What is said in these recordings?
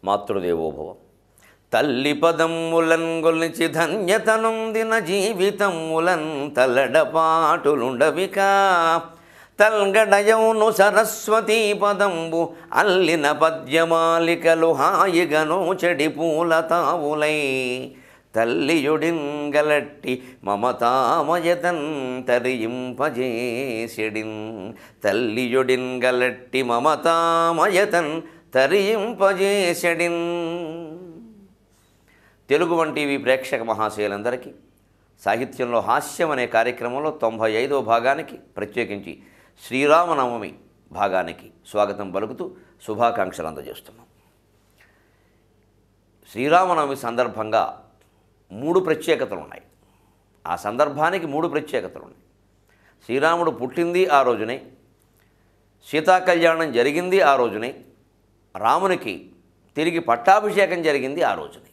మాతృదేవోభవ తల్లి పదమ్ములన్ గొలిచి ధన్యతనుందిన జీవితములన్ తల్లడపాటులుండవిక తల్గడయౌను సరస్వతీ పదంబు అల్లిన పద్యమాలికలు హాయిగను చెడి పూల తావులై తల్లియుడిన్ గలట్టి మమతామయతన్ తరింపజేసెడిన్ తల్లియుడిన్ గలట్టి మమతామయతన్ తరింపజేసెడిన్ తెలుగు వన్ టీవీ ప్రేక్షక మహాశయులందరికీ సాహిత్యంలో హాస్యం అనే కార్యక్రమంలో తొంభై ఐదవ భాగానికి ప్రత్యేకించి శ్రీరామనవమి భాగానికి స్వాగతం పలుకుతూ శుభాకాంక్షలు అందజేస్తున్నాం శ్రీరామనవమి సందర్భంగా మూడు ప్రత్యేకతలు ఉన్నాయి ఆ సందర్భానికి మూడు ప్రత్యేకతలు ఉన్నాయి శ్రీరాముడు పుట్టింది ఆ రోజునే సీతా కళ్యాణం జరిగింది ఆ రోజునే రామునికి తిరిగి పట్టాభిషేకం జరిగింది ఆ రోజునే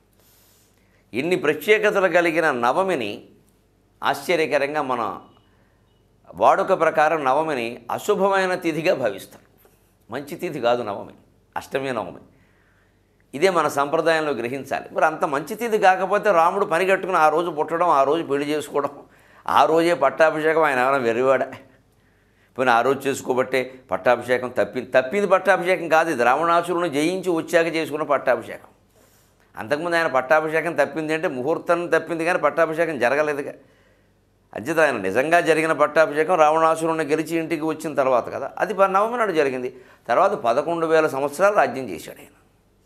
ఇన్ని ప్రత్యేకతలు కలిగిన నవమిని ఆశ్చర్యకరంగా మన వాడుక ప్రకారం నవమిని అశుభమైన తిథిగా భావిస్తారు మంచి తిథి కాదు నవమి అష్టమి నవమి ఇదే మన సంప్రదాయంలో గ్రహించాలి మరి అంత మంచి తిథి కాకపోతే రాముడు పని కట్టుకుని ఆ రోజు పుట్టడం ఆ రోజు పెళ్లి చేసుకోవడం ఆ రోజే పట్టాభిషేకం ఆయన ఏమైనా వెర్రివాడ పోయిన ఆ రోజు చేసుకోబట్టే పట్టాభిషేకం తప్పింది తప్పింది పట్టాభిషేకం కాదు ఇది రావణాసురుని జయించి వచ్చాక చేసుకున్న పట్టాభిషేకం అంతకుముందు ఆయన పట్టాభిషేకం తప్పింది అంటే ముహూర్తం తప్పింది కానీ పట్టాభిషేకం జరగలేదుగా అంచేత ఆయన నిజంగా జరిగిన పట్టాభిషేకం రావణాసురుని గెలిచి ఇంటికి వచ్చిన తర్వాత కదా అది ప- నవమి నాడు జరిగింది తర్వాత పదకొండు వేల సంవత్సరాలు రాజ్యం చేశాడు ఆయన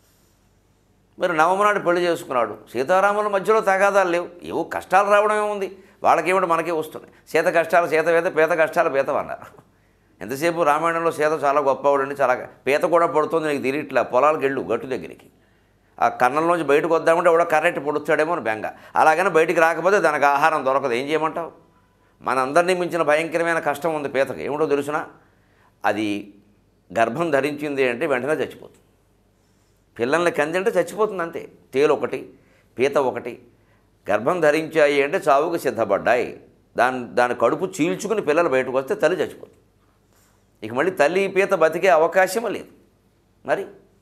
మరి నవమి నాడు పెళ్లి చేసుకున్నాడు సీతారాముల మధ్యలో తగాదాలు లేవు ఏవో కష్టాలు రావడం ఏముంది వాళ్ళకేమిటి మనకే వస్తున్నాయి సీత కష్టాలు సీత వేత పీత కష్టాలు పీతం అన్నారు ఎంతసేపు రామాయణంలో సీత చాలా గొప్పవాడండి చాలా పీత కూడా పడుతుంది నీకు తెలియట్లే పొలాలకు వెళ్ళు గట్టు దగ్గరికి ఆ కన్నంలోంచి బయటకు వద్దామంటే ఎవడో కరెక్ట్ పొడుస్తాడేమో అని బెంగ అలాగని బయటికి రాకపోతే దానికి ఆహారం దొరకదు ఏం చేయమంటావు మనందరినీ మించిన భయంకరమైన కష్టం ఉంది పీతకి ఏమిటో తెలుసునా అది గర్భం ధరించింది అంటే వెంటనే చచ్చిపోతుంది పిల్లల్ని కందంటే చచ్చిపోతుంది అంతే తేలు ఒకటి పీత ఒకటి గర్భం ధరించాయి అంటే చావుకు సిద్ధపడ్డాయి దాని దాని కడుపు చీల్చుకుని పిల్లలు బయటకు వస్తే తల్లి చచ్చిపోతుంది ఇక మళ్ళీ తల్లి పీత బతికే అవకాశమే లేదు మరి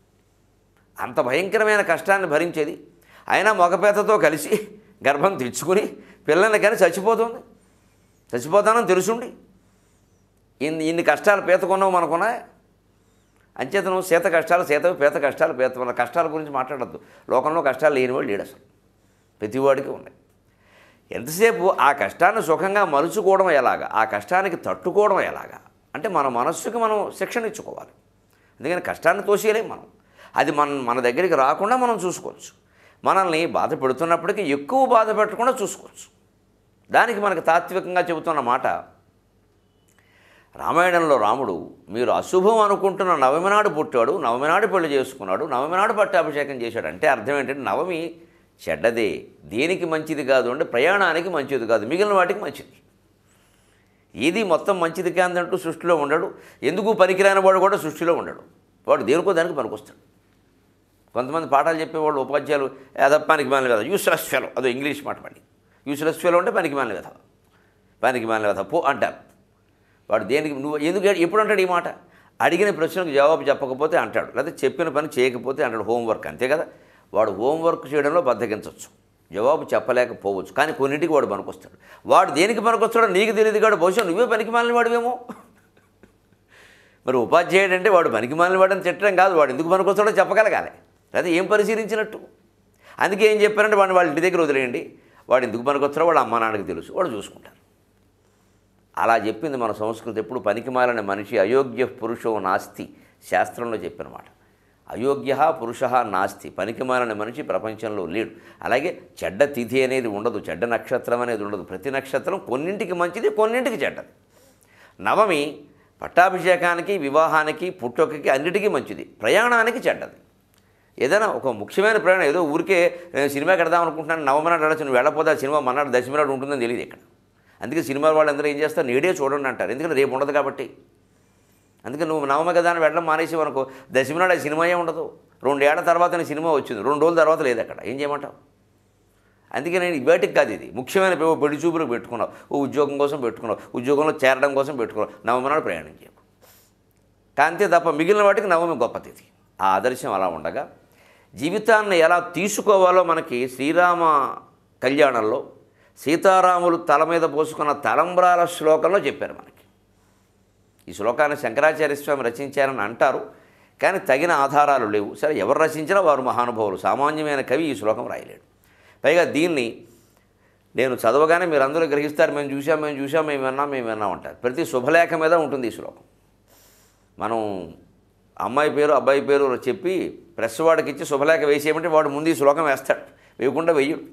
అంత భయంకరమైన కష్టాన్ని భరించేది అయినా మగపేతతో కలిసి గర్భం తెచ్చుకుని పిల్లల్ని కానీ చచ్చిపోతుంది చచ్చిపోతానని తెలుసుండి ఇన్ని ఇన్ని కష్టాలు పీతకున్నావు మనకున్నా అంచేతను సీత కష్టాలు సీతవి పీత కష్టాలు పీత మన కష్టాల గురించి మాట్లాడద్దు లోకంలో కష్టాలు లేని వాళ్ళు లేడు అసలు ప్రతివాడికి ఉన్నాయి ఎంతసేపు ఆ కష్టాన్ని సుఖంగా మలుచుకోవడం ఎలాగా ఆ కష్టానికి తట్టుకోవడం ఎలాగా అంటే మన మనస్సుకి మనం శిక్షణ ఇచ్చుకోవాలి ఎందుకని కష్టాన్ని తోసేయలేం మనం అది మన మన దగ్గరికి రాకుండా మనం చూసుకోవచ్చు మనల్ని బాధ పెడుతున్నప్పటికీ ఎక్కువ బాధ పెట్టకుండా చూసుకోవచ్చు దానికి మనకు తాత్వికంగా చెబుతున్న మాట రామాయణంలో రాముడు మీరు అశుభం అనుకుంటున్న నవమి నాడు పుట్టాడు నవమి నాడు పెళ్లి చేసుకున్నాడు నవమి నాడు పట్టాభిషేకం చేశాడు అంటే అర్థం ఏంటంటే నవమి చెడ్డదే దేనికి మంచిది కాదు అంటే ప్రయాణానికి మంచిది కాదు మిగిలిన వాటికి మంచిది ఏది మొత్తం మంచిది కాదంటూ సృష్టిలో ఉండడు ఎందుకు పనికిరాని వాడు కూడా సృష్టిలో ఉండడు వాడు దేనికో దానికి పనికొస్తాడు కొంతమంది పాఠాలు చెప్పేవాళ్ళు ఉపాధ్యాయులు ఏదో పనికి మాలిన కదా యూస్లెస్ ఫెలో అదో ఇంగ్లీష్ మాట పడి యూస్లెస్ ఫెలో అంటే పనికి మాలిన కదా పనికి మాలిన కదా పో అంటారు వాడు దేనికి నువ్వు ఎందుకు ఎప్పుడు అంటాడు ఈ మాట అడిగిన ప్రశ్నకు జవాబు చెప్పకపోతే అంటాడు లేకపోతే చెప్పిన పని చేయకపోతే అంటాడు హోంవర్క్ అంతే కదా వాడు హోంవర్క్ చేయడంలో బద్దకించవచ్చు జవాబు చెప్పలేకపోవచ్చు కానీ కొన్నింటికి వాడు పనికొస్తాడు వాడు దేనికి పనికొస్తాడో నీకు తెలియదు కాడు బహుశా నువ్వే పనికి మాలిన వాడివేమో మరి ఉపాధ్యాయుడు అంటే వాడు పనికి మాలిన వాడని తిట్టడం కాదు వాడు ఎందుకు పనికొస్తాడో చెప్పగలగాలి లేదా ఏం పరిశీలించినట్టు అందుకే ఏం చెప్పారంటే వాడిని వాళ్ళ ఇంటి దగ్గర వదిలేయండి వాడు ఎందుకు పనికొస్తాడో వాడు అమ్మా నాన్నకి తెలుసు వాడు చూసుకుంటారు అలా చెప్పింది మన సంస్కృతి ఎప్పుడు పనికిమాలిన మనిషి అయోగ్య పురుషో నాస్తి శాస్త్రంలో చెప్పినమాట అయోగ్య పురుష నాస్తి పనికిమాలిన మనిషి ప్రపంచంలో లేడు అలాగే చెడ్డ తిథి అనేది ఉండదు చెడ్డ నక్షత్రం అనేది ఉండదు ప్రతి నక్షత్రం కొన్నింటికి మంచిది కొన్నింటికి చెడ్డది నవమి పట్టాభిషేకానికి వివాహానికి పుట్టుకకి అన్నిటికీ మంచిది ప్రయాణానికి చెడ్డది ఏదైనా ఒక ముఖ్యమైన ప్రయాణం ఏదో ఊరికే నేను సినిమాకి వెడదాం అనుకుంటున్నాను నవమనాడు వెళ్ళచ్చు నువ్వు వెళ్ళపోతే ఆ సినిమా మన్నాడు దశమినాడు ఉంటుందని తెలియదు ఇక్కడ అందుకే సినిమా వాళ్ళందరూ ఏం చేస్తారు నేడే చూడండి అంటారు ఎందుకంటే రేపు ఉండదు కాబట్టి అందుకే నువ్వు నవమ కదా అని వెళ్ళడం మానేసి అనుకో దశమి నాడు ఆ సినిమాయే ఉండదు రెండేళ్ల తర్వాత నీ సినిమా వచ్చింది రెండు రోజుల తర్వాత లేదు అక్కడ ఏం చేయమంటావు అందుకే నేను బయటికి కాదు ఇది ముఖ్యమైన ఓ పెళ్లి చూపులకు పెట్టుకున్నావు ఓ ఉద్యోగం కోసం పెట్టుకున్నావు ఉద్యోగంలో చేరడం కోసం పెట్టుకున్నావు నవమి నాడు ప్రయాణం చేయకు అంతే తప్ప మిగిలిన వాటికి నవమి గొప్ప తిథి ఆ ఆదర్శం అలా ఉండగా జీవితాన్ని ఎలా తీసుకోవాలో మనకి శ్రీరామ కళ్యాణంలో సీతారాములు తల మీద పోసుకున్న తలంబ్రాల శ్లోకంలో చెప్పారు మనకి ఈ శ్లోకాన్ని శంకరాచార్య స్వామి రచించారని అంటారు కానీ తగిన ఆధారాలు లేవు సరే ఎవరు రచించినా వారు మహానుభావులు సామాన్యమైన కవి ఈ శ్లోకం రాయలేడు పైగా దీన్ని నేను చదవగానే మీరు అందరూ గ్రహిస్తారు మేము చూసాం మేము చూసాం మేము విన్నాం మేము విన్నాం అంటారు ప్రతి శుభలేఖ మీద ఉంటుంది ఈ శ్లోకం మనం అమ్మాయి పేరు అబ్బాయి పేరు చెప్పి ప్రెస్ వాడికి ఇచ్చి శుభలేఖ వేసేయమంటే వాడు ముందు ఈ శ్లోకం వేస్తాడు వేయకుండా వెయ్యడు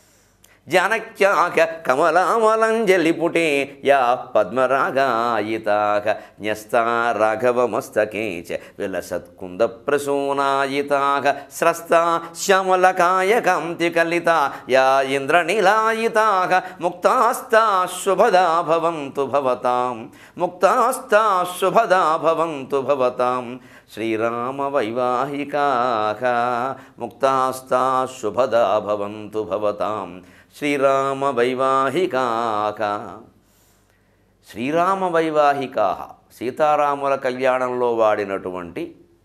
జానక్యాక కమలామలంజలిపుటే యా పద్మరాగాయితాక న్యస్తా రాఘవమస్తకే చ విలసత్కుంద ప్రసూనాయితాక స్రస్తా శ్యామలకాయ కాంతి కలిత యా ఇంద్రనీలాయితాక ముక్తాస్తా శుభదా భవంతు భవతాం ముక్తాస్తా శుభదా భవంతు భవతాం శ్రీరామ వైవాహికాక ముక్తాస్తా శుభదా భవంతు భవతాం శ్రీరామ వైవాహికాక శ్రీరామ వైవాహికా సీతారాముల కళ్యాణంలో వాడినటువంటి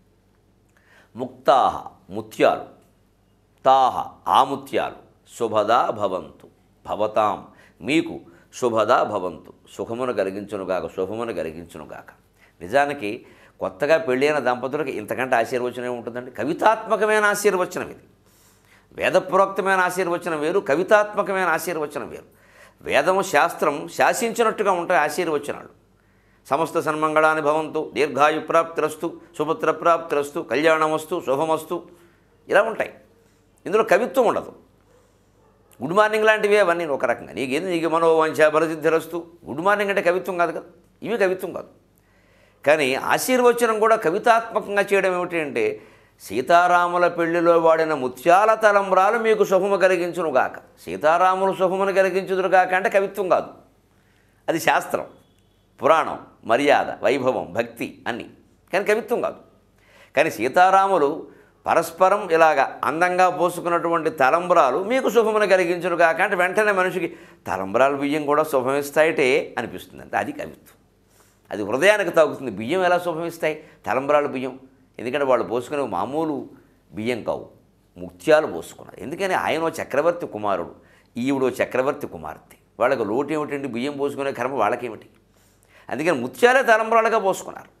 ముక్తాహ ముత్యాలు తాహ ఆ ముత్యాలు శుభదా భవంతు భవతాం మీకు శుభదా భవంతు సుఖమును కలిగించునుగాక శుభమును కలిగించునుగాక నిజానికి కొత్తగా పెళ్ళైన దంపతులకు ఇంతకంటే ఆశీర్వచనం ఉంటుందండి కవితాత్మకమైన ఆశీర్వచనం ఇది వేదప్రోక్తమైన ఆశీర్వచనం వేరు కవితాత్మకమైన ఆశీర్వచనం వేరు వేదము శాస్త్రం శాసించినట్టుగా ఉంటాయి ఆశీర్వచనాలు సమస్త సన్మంగళాన్ని భవంతు దీర్ఘాయు ప్రాప్తిరస్తు సుపుత్ర ప్రాప్తిరస్తు కళ్యాణమస్తు శుభమస్తు ఇలా ఉంటాయి ఇందులో కవిత్వం ఉండదు గుడ్ మార్నింగ్ లాంటివి అవన్నీ ఒక రకంగా నీకేంది నీకు మనోవంశ భరసిద్ధిరస్తు గుడ్ మార్నింగ్ అంటే కవిత్వం కాదు కదా ఇవి కవిత్వం కాదు కానీ ఆశీర్వచనం కూడా కవితాత్మకంగా చేయడం ఏమిటి అంటే సీతారాముల పెళ్లిలో వాడిన ముత్యాల తలంబ్రాలు మీకు శుభము కలిగించును గాక సీతారాములు శుభమును కలిగించుదురు గాక అంటే కవిత్వం కాదు అది శాస్త్రం పురాణం మర్యాద వైభవం భక్తి అన్నీ కానీ కవిత్వం కాదు కానీ సీతారాములు పరస్పరం ఇలాగ అందంగా పోసుకున్నటువంటి తలంబ్రాలు మీకు శుభమును కలిగించును కాక అంటే వెంటనే మనిషికి తలంబ్రాలు బియ్యం కూడా శుభమిస్తాయిటే అనిపిస్తుంది అంటే అది కవిత్వం అది హృదయానికి తాగుతుంది బియ్యం ఎలా శుభమిస్తాయి తలంబ్రాలు బియ్యం ఎందుకంటే వాళ్ళు పోసుకునే మామూలు బియ్యం కావు ముత్యాలు పోసుకున్నారు ఎందుకని ఆయన ఓ చక్రవర్తి కుమారుడు ఈవిడో చక్రవర్తి కుమార్తె వాళ్ళకి లోటు ఏమిటండి బియ్యం పోసుకునే కర్మ వాళ్ళకేమిటి అందుకని ముత్యాలే తలంబ్రాలుగా పోసుకున్నారు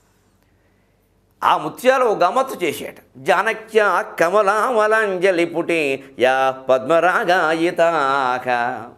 ఆ ముత్యాలు ఓ గమ్మత్తు చేసేట జానక్య కమలామలాంజలి పుటే యా పద్మరాగాయితాక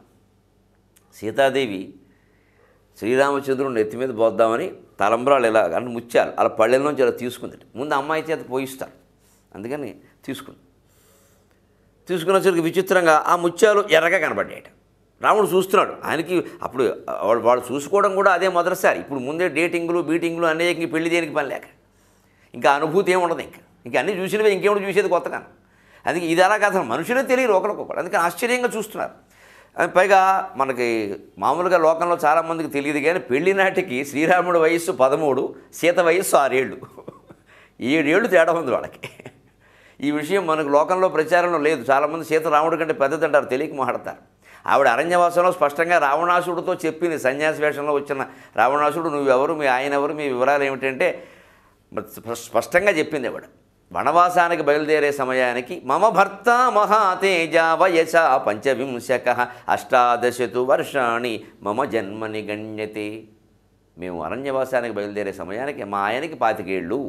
సీతాదేవి శ్రీరామచంద్రుడు నెత్తి మీద పోద్దామని తలంబ్రాలు ఇలా అంటే ముత్యాలు అలా పళ్ళెల్లోంచి అలా తీసుకుంది ముందు అమ్మాయి చేత పోయిస్తారు అందుకని తీసుకుంది తీసుకున్నసరికి విచిత్రంగా ఆ ముత్యాలు ఎర్రగా కనబడ్డాయట రాముడు చూస్తున్నాడు ఆయనకి అప్పుడు వాడు వాడు చూసుకోవడం కూడా అదే మొదటిసారి ఇప్పుడు ముందే డేటింగ్లు బీటింగ్లు అనేక పెళ్లి దేనికి పని లేక ఇంకా అనుభూతి ఏమి ఉండదు ఇంకా ఇంకా అన్నీ చూసినవే ఇంకేమిటి చూసేది కొత్తగా అందుకే ఇది అలా కాదు మనుషులే తెలియరు ఒకరికొకరు అందుకని ఆశ్చర్యంగా చూస్తున్నారు అది పైగా మనకి మామూలుగా లోకంలో చాలామందికి తెలియదు కానీ పెళ్లి నాటికి శ్రీరాముడు వయస్సు పదమూడు సీత వయస్సు ఆరేళ్ళు ఏడేళ్ళు తేడా ఉంది వాళ్ళకి ఈ విషయం మనకు లోకంలో ప్రచారంలో లేదు చాలామంది సీత రాముడి కంటే పెద్దదంటారు తెలియక మాట్లాడతారు ఆవిడ అరణ్యవాసంలో స్పష్టంగా రావణాసుడితో చెప్పింది సన్యాసి వేషంలో వచ్చిన రావణాసుడు నువ్వెవరు మీ ఆయన ఎవరు మీ వివరాలు ఏమిటంటే స్ప- స్పష్టంగా చెప్పింది ఆవిడ వనవాసానికి బయలుదేరే సమయానికి మమ భర్త మహాతేజ వయస పంచవింశక అష్టాదశతు వర్షాణి మమ జన్మని గణ్యతే మేము అరణ్యవాసానికి బయలుదేరే సమయానికి మా ఆయనకి పాతికేళ్ళు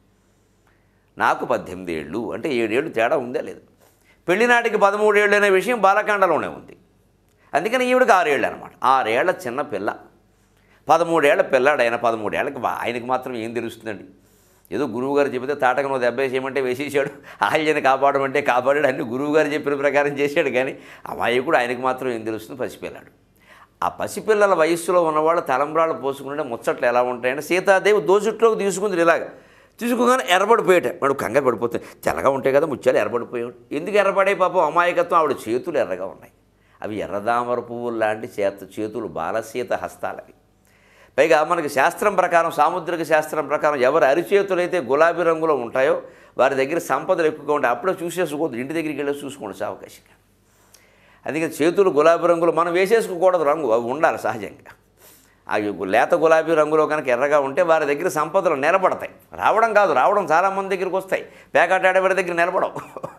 నాకు పద్దెనిమిది ఏళ్ళు అంటే ఏడేళ్ళు తేడా ఉందా లేదు పెళ్లినాటికి పదమూడేళ్ళు అనే విషయం బాలకాండలోనే ఉంది అందుకని ఈవిడికి ఆరేళ్ళు అనమాట ఆరేళ్ల చిన్న పిల్ల పదమూడేళ్ల పిల్లాడైన పదమూడేళ్ళకి వా- ఆయనకి మాత్రం ఏం తెలుస్తుందండి ఏదో గురువుగారు చెబితే తాటకను దెబ్బ వేసేయమంటే వేసేసాడు ఆల్యని కాపాడమంటే కాపాడాడు అన్ని గురువుగారు చెప్పిన ప్రకారం చేశాడు కానీ అమాయకుడు ఆయనకి మాత్రం ఏం తెలుస్తుంది పసిపిల్లాడు ఆ పసిపిల్లల వయస్సులో ఉన్నవాళ్ళు తలంబ్రాలు పోసుకుంటే ముచ్చట్లు ఎలా ఉంటాయంటే సీతాదేవి దోచుట్లోకి తీసుకుంది ఇలాగ తీసుకోగానే ఎర్రబడిపోయాట వాడు కంగారు పడిపోతుంది తెల్లగా ఉంటాయి కదా ముత్యాలు ఎర్రబడిపోయాడు ఎందుకు ఎర్రబడే పాపం అమాయకత్వం ఆవిడ చేతులు ఎర్రగా ఉన్నాయి అవి ఎర్రదామర పువ్వులు లాంటి చేత చేతులు బాలసీత హస్తాలవి పైగా మనకి శాస్త్రం ప్రకారం సాముద్రిక శాస్త్రం ప్రకారం ఎవరి అరిచేతులైతే గులాబీ రంగులో ఉంటాయో వారి దగ్గర సంపదలు ఎక్కువగా ఉంటాయి అప్పుడే చూసేసుకోవద్దు ఇంటి దగ్గరికి వెళ్ళి చూసుకోండి సావకాశంగా అందుకే చేతులు గులాబీ రంగులు మనం వేసేసుకోకూడదు రంగు అవి ఉండాలి సహజంగా ఆ లేత గులాబీ రంగులో కనుక ఎర్రగా ఉంటే వారి దగ్గర సంపదలు నిలబడతాయి రావడం కాదు రావడం చాలామంది దగ్గరికి వస్తాయి పేకాటాడేవారి దగ్గర నిలబడవు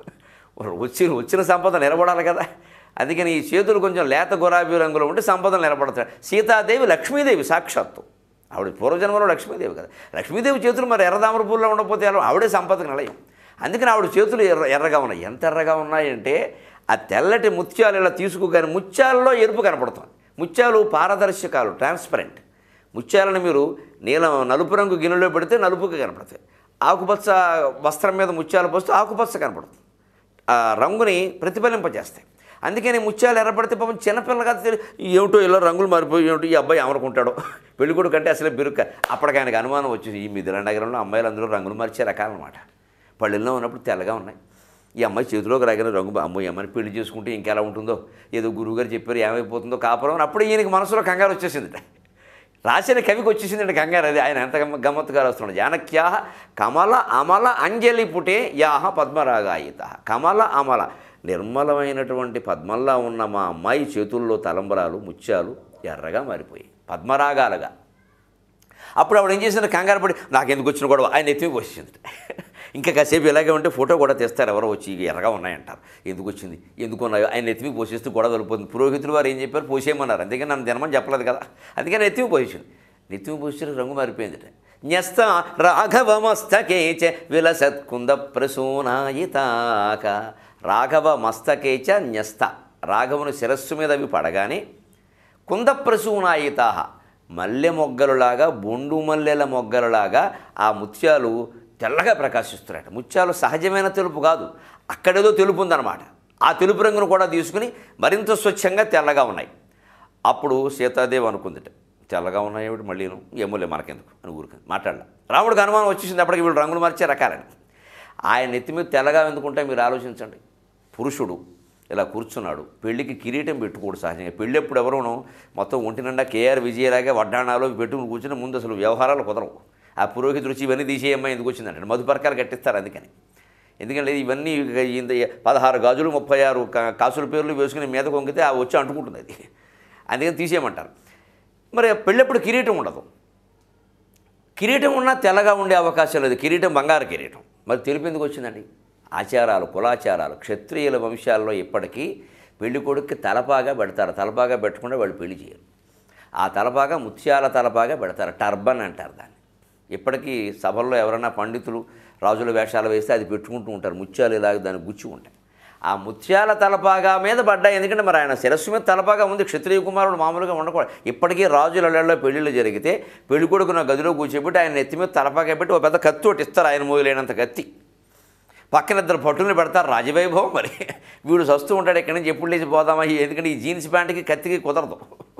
వచ్చి వచ్చిన సంపద నిలబడాలి కదా అందుకని ఈ చేతులు కొంచెం లేత గులాబీ రంగులో ఉంటే సంపదలు నిలబడతాయి సీతాదేవి లక్ష్మీదేవి సాక్షాత్తు ఆవిడ పూర్వజన్మలో లక్ష్మీదేవి కదా లక్ష్మీదేవి చేతులు మరి ఎర్రదామర పూల్లో ఉండకపోతే ఎలా ఆవిడే సంపదకు నిలయం అందుకని ఆవిడ చేతులు ఎర్ర ఎర్రగా ఉన్నాయి ఎంత ఎర్రగా ఉన్నాయంటే ఆ తెల్లటి ముత్యాలు ఇలా తీసుకుగాని ముత్యాలలో ఎరుపు కనపడుతుంది ముత్యాలు పారదర్శకాలు ట్రాన్స్పరెంట్ ముత్యాలను మీరు నీలం నలుపు రంగు గిన్నెలో పెడితే నలుపుగా కనపడతాయి ఆకుపచ్చ వస్త్రం మీద ముత్యాలు పోస్తే ఆకుపచ్చ కనపడుతుంది ఆ రంగుని ప్రతిఫలింపజేస్తాయి అందుకని ముత్యాలు ఎర్రపడితే పాపం చిన్నపిల్లగా తెలి ఏమిటో ఇలా రంగులు మారిపోయి ఏమిటో ఈ అబ్బాయి ఏమనుకుంటాడో పెళ్ళికొడు కంటే అసలే బిరుక్క అప్పటికి ఆయనకు అనుమానం వచ్చింది ఈ మిథిలా నగరంలో అమ్మాయిలు అందరూ రంగులు మార్చే రకాలన్నమాట పళ్ళెల్లో ఉన్నప్పుడు తెల్లగా ఉన్నాయి ఈ అమ్మాయి చేతిలోకి రాగిన రంగు అమ్మో ఈ అమ్మాయిని పెళ్లి చేసుకుంటే ఇంకెలా ఉంటుందో ఏదో గురువుగారు చెప్పారు ఏమైపోతుందో కాపురం అని అప్పుడు ఈయనకి మనసులో కంగారు వచ్చేసింది రాసిన కవికి వచ్చేసిందండి కంగారు అది ఆయన ఎంత గమ్మ గమ్మత్తుగా రాస్తున్నాడు జానక్యా కమల అమల అంజలి పుటే యాహ పద్మరాగాయిత కమల అమల నిర్మలమైనటువంటి పద్మంలా ఉన్న మా అమ్మాయి చేతుల్లో తలంబరాలు ముత్యాలు ఎర్రగా మారిపోయాయి పద్మరాగాలుగా అప్పుడు ఆవిడ ఏం చేసింది కంగారు పడి నాకు ఎందుకు వచ్చిన గొడవ ఆయన ఎత్తిమి పోసింది ఇంకా కాసేపు ఇలాగే ఉంటే ఫోటో కూడా తెస్తారు ఎవరో వచ్చి ఇవి ఎర్రగా ఉన్నాయంటారు ఎందుకు వచ్చింది ఎందుకు ఉన్నాయో ఆయన ఎత్తిమి పోసేస్తే గొడవ వెళ్ళిపోతుంది పురోహితులు వారు ఏం చెప్పారు పోసేయమన్నారు అందుకే నన్ను జన్మని చెప్పలేదు కదా అందుకని ఎత్తిమి పోసేసింది నెత్తిమి పోసి రంగు మారిపోయింది న్యస్త రాఘవమస్తకేచ విలసత్కుంద ప్రసూనాయితాక రాఘవ మస్తకేచ న్యస్త రాఘవుని శిరస్సు మీద అవి పడగానే కుంద ప్రసూనాయితా మల్లె మొగ్గలులాగా బొండు మల్లెల మొగ్గలులాగా ఆ ముత్యాలు తెల్లగా ప్రకాశిస్తున్నాయట ముత్యాలు సహజమైన తెలుపు కాదు అక్కడేదో తెలుపు ఉందన్నమాట ఆ తెలుపు రంగును కూడా తీసుకుని మరింత స్వచ్ఛంగా తెల్లగా ఉన్నాయి అప్పుడు సీతాదేవి అనుకుందిట తెల్లగా ఉన్నాయి ఏమిటి మళ్ళీను ఏమోలే మనకెందుకు అని ఊరుకుంది మాట్లాడాల రాముడికి అనుమానం వచ్చేసింది అప్పటికి వీళ్ళు రంగులు మార్చే రకాలని ఆయన నెత్తి మీద తెల్లగా ఎందుకుంటే మీరు ఆలోచించండి పురుషుడు ఇలా కూర్చున్నాడు పెళ్ళికి కిరీటం పెట్టుకోడు సహజంగా పెళ్ళి ఎప్పుడు ఎవరునో మొత్తం ఒంటి నిండా కేఆర్ విజయలాగా వడ్డాణాలు పెట్టుకుని కూర్చుని ముందు అసలు వ్యవహారాలు కుదరవు ఆ పురోహితుడు వచ్చి ఇవన్నీ తీసేయమ్మా ఎందుకు వచ్చిందంటే మధుపరకాలు కట్టిస్తారు అందుకని ఎందుకంటే ఇవన్నీ ఇంత పదహారు గాజులు ముప్పై ఆరు కా- కాసుల పేర్లు వేసుకుని మీద కొంగితే ఆ వచ్చి అంటుకుంటుంది అది అందుకని తీసేయమంటారు మరి పెళ్ళెప్పుడు కిరీటం ఉండదు కిరీటం ఉన్నా తెల్లగా ఉండే అవకాశం లేదు కిరీటం బంగారు కిరీటం మరి తెలుపు ఎందుకు వచ్చిందండి ఆచారాలు కులాచారాలు క్షత్రియుల వంశాల్లో ఇప్పటికీ పెళ్లి కొడుక్కి తలపాగా పెడతారు తలపాగా పెట్టకుండా వాళ్ళు పెళ్లి చేయరు ఆ తలపాగా ముత్యాల తలపాగా పెడతారు టర్బన్ అంటారు దాన్ని ఇప్పటికీ సభల్లో ఎవరైనా పండితులు రాజుల వేషాలు వేస్తే అది పెట్టుకుంటూ ఉంటారు ముత్యాలు ఇలాగ దాన్ని గుచ్చి ఉంటాయి ఆ ముత్యాల తలపాగా మీద పడ్డాయి ఎందుకంటే మరి ఆయన శిరస్సు మీద తలపాగా ఉంది క్షత్రియ కుమారుడు మామూలుగా ఉండకూడదు ఇప్పటికీ రాజుల ఇళ్లలో పెళ్ళిళ్ళు జరిగితే పెళ్లి కొడుకున్న గదిలో కూర్చోబెట్టి ఆయన నెత్తి మీద తలపాగా పెట్టి ఒక పెద్ద కత్తి ఒకటి ఇస్తారు ఆయన మోయలేనంత కత్తి పక్కన ఇద్దరు పట్టుని పెడతారు రాజవైభవం మరి వీడు సస్తూ ఉంటాడు ఎక్కడి నుంచి ఎప్పుడు లేచి పోదామా ఈ- ఎందుకంటే ఈ జీన్స్ ప్యాంట్కి కత్తికి కుదరదు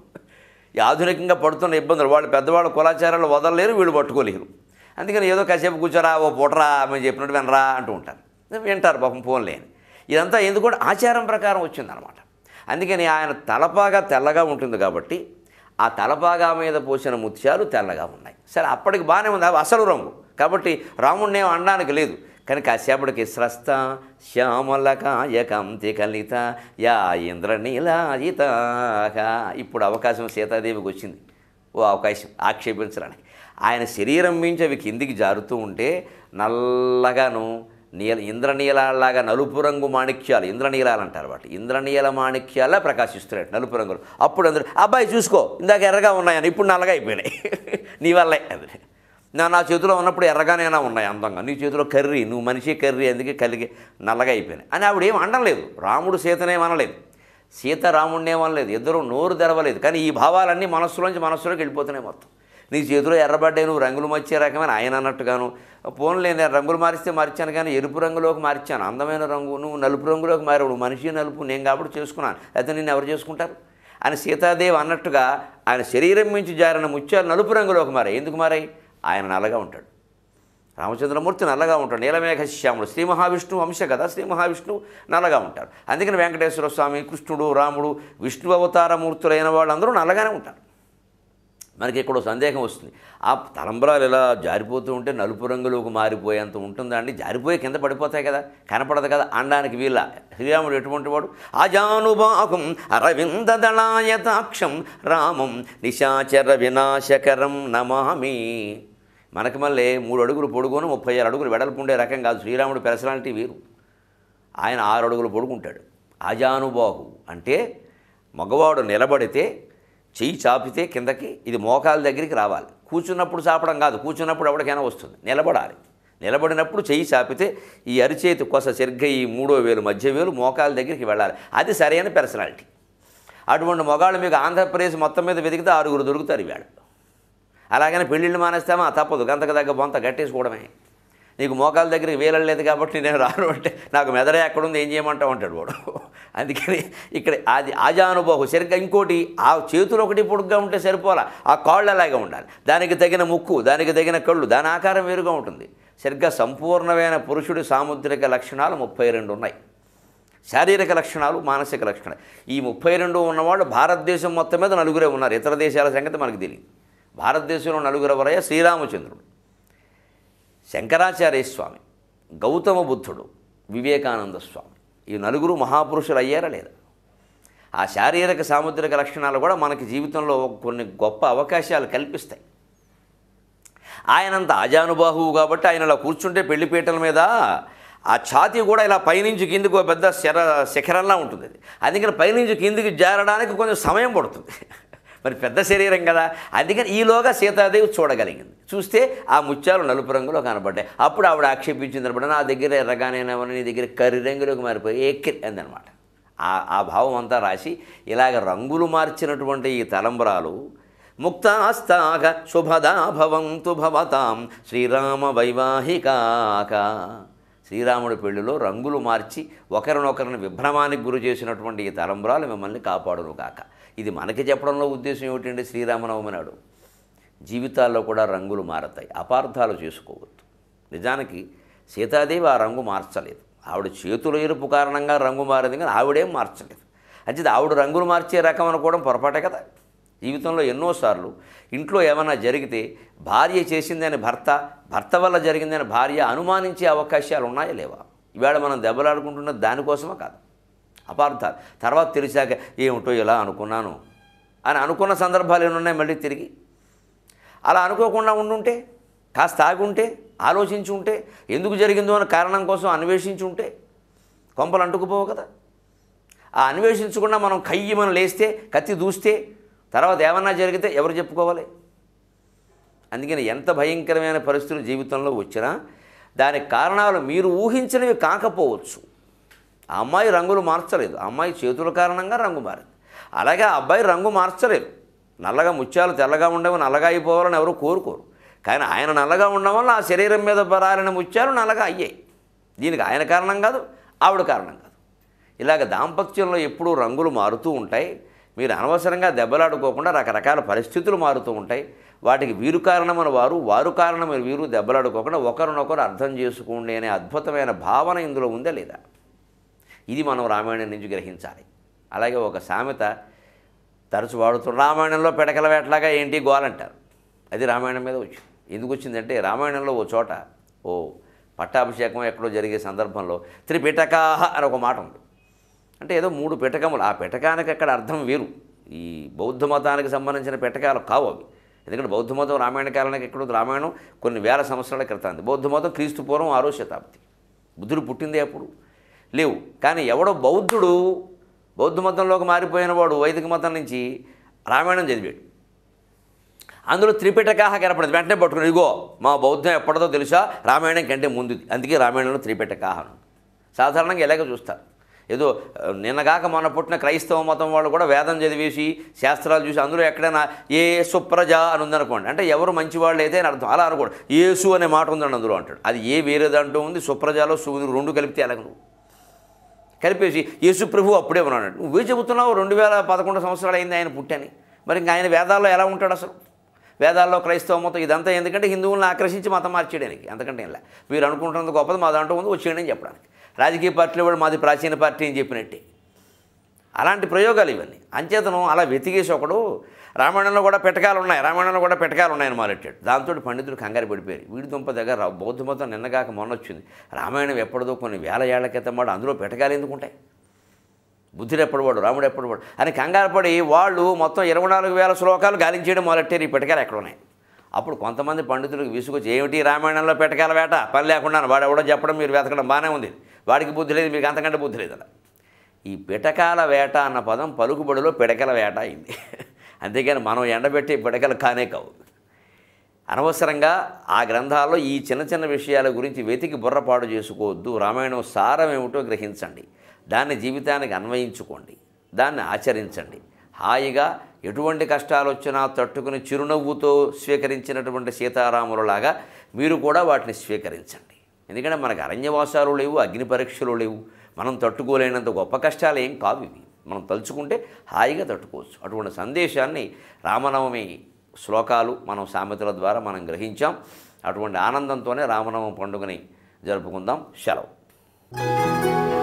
ఈ ఆధునికంగా పడుతున్న ఇబ్బందులు వాళ్ళు పెద్దవాళ్ళు కులాచారాలు వదలలేరు వీళ్ళు పట్టుకోలేరు అందుకని ఏదో కాసేపు కూర్చోరా ఓ పూటరా మేము చెప్పినట్టు వినరా అంటూ ఉంటారు వింటారు పాపం ఫోన్ లేని ఇదంతా ఎందుకంటే ఆచారం ప్రకారం వచ్చిందనమాట అందుకని ఆయన తలపాగా తెల్లగా ఉంటుంది కాబట్టి ఆ తలపాగా మీద పోసిన ముత్యాలు తెల్లగా ఉన్నాయి సరే అప్పటికి బాగానే ఉంది అవి అసలు రంగు కాబట్టి రాముడిని ఏం అనడానికి లేదు కానీ కాసేపటికి స్రస్త శ్యామలకాయ కంతి కలిత యా ఇంద్రనీలాజిత ఇప్పుడు అవకాశం సీతాదేవికి వచ్చింది ఓ అవకాశం ఆక్షేపించడానికి ఆయన శరీరం మించి అవి కిందికి జారుతూ ఉంటే నల్లగాను నీల ఇంద్రనీలాలాగా నలుపు రంగు మాణిక్యాలు ఇంద్రనీలాలు అంటారు వాటి ఇంద్రనీల మాణిక్యాలా ప్రకాశిస్తున్నాయి నలుపు రంగులు అప్పుడు అందరూ అబ్బాయి చూసుకో ఇందాక ఎర్రగా ఉన్నాయని ఇప్పుడు నల్లగా అయిపోయినాయి నీ వల్లే అది నా నా చేతిలో ఉన్నప్పుడు ఎర్రగానైనా ఉన్నాయి అందంగా నీ చేతిలో కర్రీ నువ్వు మనిషి కర్రీ అందుకే కలిగి నల్లగా అయిపోయినాయి అని ఆవిడ ఏం అనలేదు రాముడు సీతనేం అనలేదు సీత రాముడిని ఏమనలేదు ఇద్దరు నోరు తెరవలేదు కానీ ఈ భావాలన్నీ మనస్సులోంచి మనస్సులోకి వెళ్ళిపోతున్నాయి మొత్తం నీ చేతిలో ఎర్రబడ్డాయి నువ్వు రంగులు మార్చే రకమైన ఆయన అన్నట్టుగాను పోన్లే నేను రంగులు మారిస్తే మార్చాను కానీ ఎరుపు రంగులోకి మార్చాను అందమైన రంగు నువ్వు నలుపు రంగులోకి మారావు నువ్వు మనిషి నలుపు నేను కాబట్టి చేసుకున్నాను అయితే నిన్ను ఎవరు చేసుకుంటారు అని సీతాదేవి అన్నట్టుగా ఆయన శరీరం మించి జారిన ముత్యాలు నలుపు రంగులోకి మారాయి ఎందుకు మారాయి ఆయన నల్లగా ఉంటాడు రామచంద్రమూర్తి నల్లగా ఉంటాడు నీలమేఘ శ్యాముడు శ్రీ మహావిష్ణువు అంశ కదా శ్రీ మహావిష్ణువు నల్లగా ఉంటారు అందుకని వెంకటేశ్వర స్వామి కృష్ణుడు రాముడు విష్ణు అవతారమూర్తులైన వాళ్ళందరూ నల్లగానే ఉంటారు మనకి ఇక్కడ సందేహం వస్తుంది ఆ తలంబరాలు ఇలా జారిపోతూ ఉంటే నలుపు రంగులోకి మారిపోయేంత ఉంటుందా అండి జారిపోయి కింద పడిపోతాయి కదా కనపడదు కదా అనడానికి వీళ్ళ శ్రీరాముడు ఎటువంటి వాడు అజానుబాహం అరవిందదళాయతాక్షం రామం నిశాచర వినాశకరం నమామి మనకి మళ్ళీ మూడు అడుగులు పొడుగును ముప్పై ఆరు అడుగులు వెడల్పు ఉండే రకం కాదు శ్రీరాముడు పెరసలాంటి వీరు ఆయన ఆరు అడుగులు పొడుగుంటాడు అజానుబాహు అంటే మగవాడు నిలబడితే చెయ్యి చాపితే కిందకి ఇది మోకాల దగ్గరికి రావాలి కూర్చున్నప్పుడు చాపడం కాదు కూర్చున్నప్పుడు ఎవరికైనా వస్తుంది నిలబడాలి నిలబడినప్పుడు చెయ్యి చాపితే ఈ అరిచేతి కొస సరిగ్గా ఈ మూడో వేలు మధ్య వేలు మోకాల దగ్గరికి వెళ్ళాలి అది సరైన పర్సనాలిటీ అటువంటి మొగాళ్ళు మీకు ఆంధ్రప్రదేశ్ మొత్తం మీద వెతికితే ఆరుగురు దొరుకుతారు ఇవాళ అలాగని పెళ్ళిళ్ళు మానేస్తామా తప్పదు గంతకు దగ్గర బొంత గట్టేసుకోవడమే నీకు మోకాల దగ్గరికి వేలలేదు కాబట్టి నేను రాను అంటే నాకు మెదడే ఎక్కడుంది ఏం చేయమంటావు అంటాడు వాడు అందుకని ఇక్కడ అది ఆజానుభవం సరిగ్గా ఇంకోటి ఆ చేతులు ఒకటి పొడుగ్గా ఉంటే సరిపోలా ఆ కాళ్ళు అలాగే ఉండాలి దానికి తగిన ముక్కు దానికి తగిన కళ్ళు దాని ఆకారం వేరుగా ఉంటుంది సరిగ్గా సంపూర్ణమైన పురుషుడి సాముద్రిక లక్షణాలు ముప్పై రెండు ఉన్నాయి శారీరక లక్షణాలు మానసిక లక్షణాలు ఈ ముప్పై రెండు ఉన్నవాళ్ళు భారతదేశం మొత్తం మీద నలుగురే ఉన్నారు ఇతర దేశాల సంగతి మనకు తెలియదు భారతదేశంలో నలుగురు ఎవరయ్యా శ్రీరామచంద్రుడు శంకరాచార్య స్వామి గౌతమ బుద్ధుడు వివేకానంద స్వామి ఈ నలుగురు మహాపురుషులు అయ్యారా లేదా ఆ శారీరక సాముద్రిక లక్షణాలు కూడా మనకి జీవితంలో కొన్ని గొప్ప అవకాశాలు కల్పిస్తాయి ఆయనంత ఆజానుబాహువు కాబట్టి ఆయన ఇలా కూర్చుంటే పెళ్లిపీటల మీద ఆ ఛాతీ కూడా ఇలా పైనుంచి కిందికి ఒక పెద్ద శర శిఖరంలా ఉంటుంది అది అందుకని పైనుంచి కిందికి జారడానికి కొంచెం సమయం పడుతుంది మరి పెద్ద శరీరం కదా అందుకని ఈలోగా సీతాదేవి చూడగలిగింది చూస్తే ఆ ముత్యాలు నలుపు రంగులో కనబడ్డాయి అప్పుడు ఆవిడ ఆక్షేపించింది అనమాట నా దగ్గర ఎర్రగానేమని నీ దగ్గర కర్రి రంగులోకి మారిపోయి ఏక్కి అందనమాట ఆ ఆ భావం అంతా రాసి ఇలాగ రంగులు మార్చినటువంటి ఈ తలంబరాలు ముక్తాస్తాక శుభదా భవంతు భవతాం శ్రీరామ వైవాహికాక శ్రీరాముడి పెళ్లిలో రంగులు మార్చి ఒకరినొకరిని విభ్రమానికి గురి చేసినటువంటి ఈ తలంబరాలు మిమ్మల్ని కాపాడును కాక ఇది మనకి చెప్పడంలో ఉద్దేశం ఏమిటండి శ్రీరామనవమి నాడు జీవితాల్లో కూడా రంగులు మారతాయి అపార్థాలు చేసుకోవద్దు నిజానికి సీతాదేవి ఆ రంగు మార్చలేదు ఆవిడ చేతుల ఎరుపు కారణంగా రంగు మారింది కానీ ఆవిడేం మార్చలేదు అంటే ఆవిడ రంగులు మార్చే రకం అనుకోవడం పొరపాటే కదా జీవితంలో ఎన్నోసార్లు ఇంట్లో ఏమైనా జరిగితే భార్య చేసిందని భర్త భర్త వల్ల జరిగిందని భార్య అనుమానించే అవకాశాలు ఉన్నాయా లేవా ఇవాళ మనం దెబ్బలాడుకుంటున్నది దానికోసమా కాదు అపార్థాలు తర్వాత తెలిసాక ఏమిటో ఇలా అనుకున్నాను అని అనుకున్న సందర్భాలు ఏమున్నాయి మళ్ళీ తిరిగి అలా అనుకోకుండా ఉండుంటే కాస్త ఆగుంటే ఆలోచించి ఉంటే ఎందుకు జరిగిందో అనే కారణం కోసం అన్వేషించి ఉంటే కొంపలు అంటుకుపోవు కదా ఆ అన్వేషించకుండా మనం కయ్యి మనం లేస్తే కత్తి దూస్తే తర్వాత ఏమన్నా జరిగితే ఎవరు చెప్పుకోవాలి అందుకని ఎంత భయంకరమైన పరిస్థితులు జీవితంలో వచ్చినా దానికి కారణాలు మీరు ఊహించినవి కాకపోవచ్చు ఆ అమ్మాయి రంగులు మార్చలేదు ఆ అమ్మాయి చేతుల కారణంగా రంగు మారింది అలాగే ఆ అబ్బాయి రంగు మార్చలేదు నల్లగా ముత్యాలు తెల్లగా ఉండేవి నల్లగా అయిపోవాలని ఎవరు కోరుకోరు కానీ ఆయన నల్లగా ఉండడం వల్ల ఆ శరీరం మీద పరాలిన ముత్యాలు నల్లగా అయ్యాయి దీనికి ఆయన కారణం కాదు ఆవిడ కారణం కాదు ఇలాగ దాంపత్యంలో ఎప్పుడూ రంగులు మారుతూ ఉంటాయి మీరు అనవసరంగా దెబ్బలాడుకోకుండా రకరకాల పరిస్థితులు మారుతూ ఉంటాయి వాటికి వీరు కారణమైన వారు వారు కారణమైన వీరు దెబ్బలాడుకోకుండా ఒకరినొకరు అర్థం చేసుకోండి అనే అద్భుతమైన భావన ఇందులో ఉందా లేదా ఇది మనం రామాయణం నుంచి గ్రహించాలి అలాగే ఒక సామెత తరచు వాడుతున్న రామాయణంలో పెడకల వేటలాగా ఏంటి గోలంటారు అది రామాయణం మీద వచ్చింది ఎందుకు వచ్చిందంటే రామాయణంలో ఓ చోట ఓ పట్టాభిషేకం ఎక్కడో జరిగే సందర్భంలో త్రిపిటకాహ అని ఒక మాట ఉంది అంటే ఏదో మూడు పిటకములు ఆ పిటకానికి అక్కడ అర్థం వేరు ఈ బౌద్ధ మతానికి సంబంధించిన పిటకాలు కావు అవి ఎందుకంటే బౌద్ధ మతం రామాయణ కాలానికి ఎక్కడ ఉంది? రామాయణం కొన్ని వేల సంవత్సరాల క్రితం బౌద్ధ మతం క్రీస్తు పూర్వం ఆరో శతాబ్ది బుద్ధుడు పుట్టిందే అప్పుడు లేవు కానీ ఎవడో బౌద్ధుడు బౌద్ధ మతంలోకి మారిపోయిన వాడు వైదిక మతం నుంచి రామాయణం చదివాడు అందులో త్రిపిటకాహ కనపడింది వెంటనే పట్టుకుని ఇగో మా బౌద్ధం ఎప్పటిదో తెలుసా రామాయణం కంటే ముందు అందుకే రామాయణంలో త్రిపిటకాహ అని ఉంది. సాధారణంగా ఇలాగ చూస్తారు ఏదో ఆ, నిన్నగాక మొన్న పుట్టిన క్రైస్తవ మతం వాళ్ళు కూడా వేదం చదివేసి శాస్త్రాలు చూసి అందులో ఎక్కడైనా ఏ సుప్రజ అని ఉందనుకోండి అంటే ఎవరు మంచివాళ్ళు అయితే అని అర్థం అలా అనుకోండి ఏసు అనే మాట ఉందండి అందులో అంటాడు అది ఏ వేరే దాంట్లో ఉంది సుప్రజలో సు రెండు కలిపితే ఎలాగ నువ్వు కలిపేసి యేసు ప్రభు అప్పుడే ఉన్నాడు నువ్వే చెబుతున్నావు రెండు వేల పదకొండు సంవత్సరాలు అయింది ఆయన పుట్టని మరి ఇంకా ఆయన వేదాల్లో ఎలా ఉంటాడు అసలు వేదాల్లో క్రైస్తవ మతం ఇదంతా ఎందుకంటే హిందువులను ఆకర్షించి మతం మార్చేయడానికి అంతకంటే ఇలా మీరు అనుకుంటున్నది గొప్పది మా దాంట్లో ఉంది వచ్చేయండి అని చెప్పడానికి రాజకీయ పార్టీలు కూడా మాది ప్రాచీన పార్టీ అని చెప్పినట్టే అలాంటి ప్రయోగాలు ఇవన్నీ అంచేతను అలా వెతికేసి ఒకడు రామాయణంలో కూడా పెట్టకాలు ఉన్నాయి రామాయణంలో కూడా పెట్టకాలు ఉన్నాయని మొదలెట్టాడు దాంతో పండితులు కంగారు పడిపోయారు వీడి దుంప దగ్గర రా- బౌద్ధ మతం నిన్నగాక మొన్న వచ్చింది రామాయణం ఎప్పటిదో కొన్ని వేల ఏళ్ల క్రితం వాడు అందులో పెట్టకాలు ఎందుకు ఉంటాయి బుద్ధుడు ఎప్పటివాడు రాముడు ఎప్పటివాడు అని కంగారు పడి వాళ్ళు మొత్తం ఇరవై నాలుగు వేల శ్లోకాలు గాలించేయడం మొదలెట్టారు ఈ పెట్టకాలు ఎక్కడ ఉన్నాయి అప్పుడు కొంతమంది పండితులకు విసుగొచ్చి ఏమిటి రామాయణంలో పెట్టకాల వేట పని లేకుండా వాడు ఎవడో చెప్పడం మీరు వెతకడం బాగానే ఉంది వాడికి బుద్ధి లేదు మీకు అంతకంటే బుద్ధి లేదన్న ఈ పిటకాల వేట అన్న పదం పలుకుబడిలో పిడకల వేట అయింది అంతేగాని మనం ఎండబెట్టి పిడకలు కానే కావు అనవసరంగా ఆ గ్రంథాల్లో ఈ చిన్న చిన్న విషయాల గురించి వెతికి బుర్రపాటు చేసుకోవద్దు రామాయణం సారం ఏమిటో గ్రహించండి దాన్ని జీవితానికి అన్వయించుకోండి దాన్ని ఆచరించండి హాయిగా ఎటువంటి కష్టాలు వచ్చినా తట్టుకుని చిరునవ్వుతో స్వీకరించినటువంటి సీతారాములలాగా మీరు కూడా వాటిని స్వీకరించండి ఎందుకంటే మనకు అరణ్యవాసాలు లేవు అగ్ని పరీక్షలు లేవు మనం తట్టుకోలేనంత గొప్ప కష్టాలు ఏం కావు ఇవి మనం తలుచుకుంటే హాయిగా తట్టుకోవచ్చు అటువంటి సందేశాన్ని రామనవమి శ్లోకాలు మనం సామెతల ద్వారా మనం గ్రహించాం అటువంటి ఆనందంతోనే రామనవమి పండుగని జరుపుకుందాం సెలవు